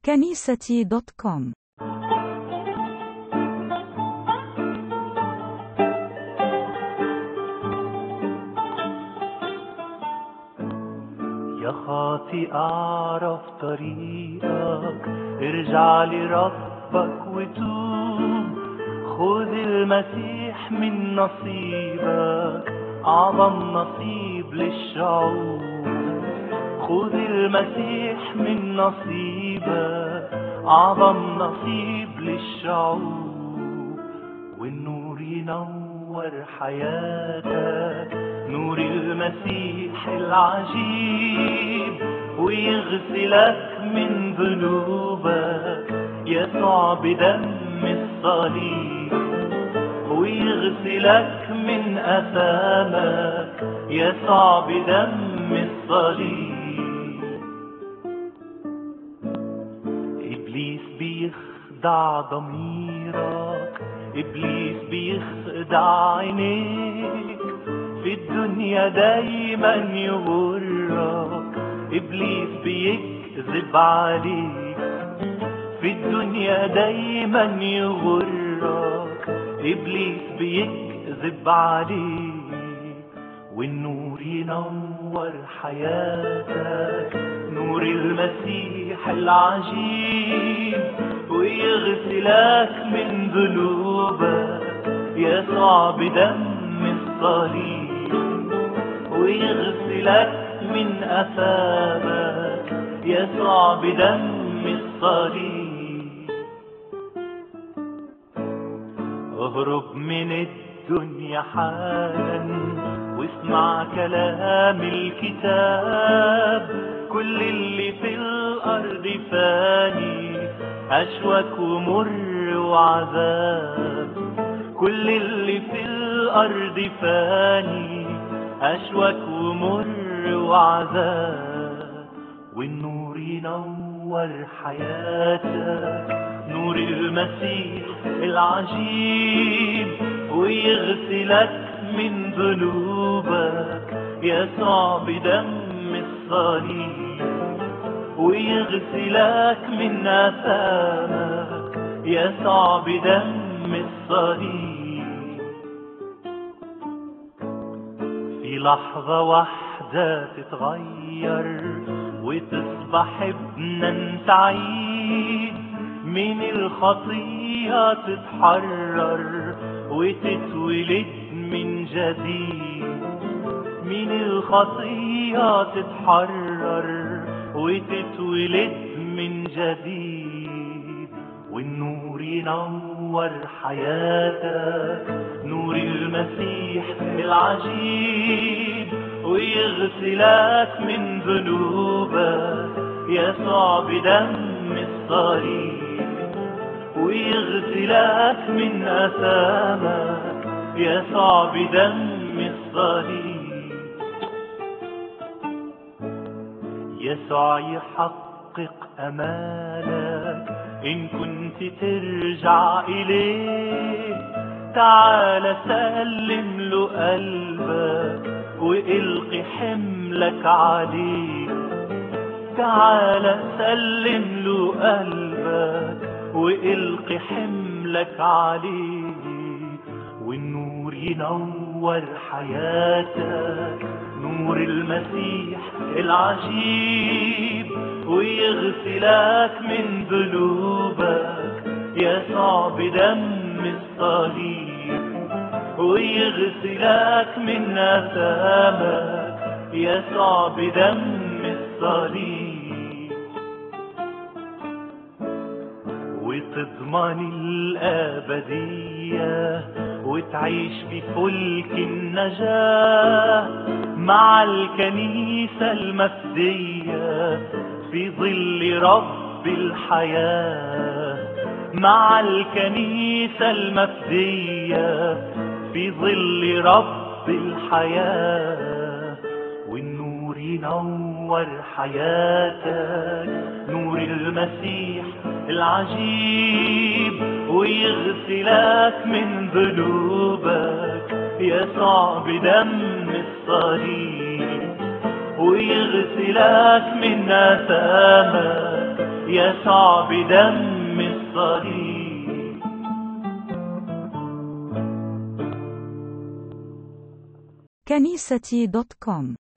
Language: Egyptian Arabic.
كنيستي دوت كوم يا خاطي اعرف طريقك ارجع لربك وتوب خذ المسيح من نصيبك اعظم نصيب للشعوب خذ المسيح من نصيبك اعظم نصيب للشعوب والنور ينور حياتك نور المسيح العجيب ويغسلك من ذنوبك يسوع بدم الصليب ويغسلك من أثامك يسوع بدم الصليب إبليس بيخدع ضميرك إبليس بيخدع عينيك في الدنيا دايما يغرك إبليس بيكذب عليك في الدنيا دايما يغرك إبليس بيكذب عليك والنور ينور حياتك نور المسيح العجيب ويغسلك من ذنوبك يسوع بدم الصليب ويغسلك من أثامك يسوع بدم الصليب اهرب من الدنيا حالا واسمع كلام الكتاب كل اللي في الأرض فاني أشوك ومر وعذاب كل اللي في الأرض فاني أشوك ومر وعذاب والنور ينور حياتك نور المسيح العجيب ويغسلك من ذنوبك يسوع بدم الصليب ويغسلك من آثامك يسوع بدم الصليب في لحظة واحدة تتغير وتصبح ابنا سعيد من الخطية تتحرر وتتولد من جديد من الخطية تتحرر وتتولد من جديد والنور ينور حياتك نور المسيح العجيب ويغسلك من ذنوبك يسوع بدم الصليب ويغسلك من أثامك يسوع بدم الصليب يسوع يحقق أمالك إن كنت ترجع إليه تعال سلم له قلبك وإلقي حملك عليه تعال سلم له قلبك وإلقي حملك عليه والنور ينور حياتك نور المسيح العجيب ويغسلك من ذنوبك يسوع بدم الصليب ويغسلك من آثامك يسوع بدم الصليب وتضمن الأبدية وتعيش في فلك النجاة مع الكنيسة المفدية في ظل رب الحياة مع الكنيسة المفدية في ظل رب الحياة والنور ينور حياتك نور المسيح العجيب ويغسلك من ذنوبك يسوع بدم الصليب ويغسلك من آثامك يسوع بدم الصليب كنيستي دوت كوم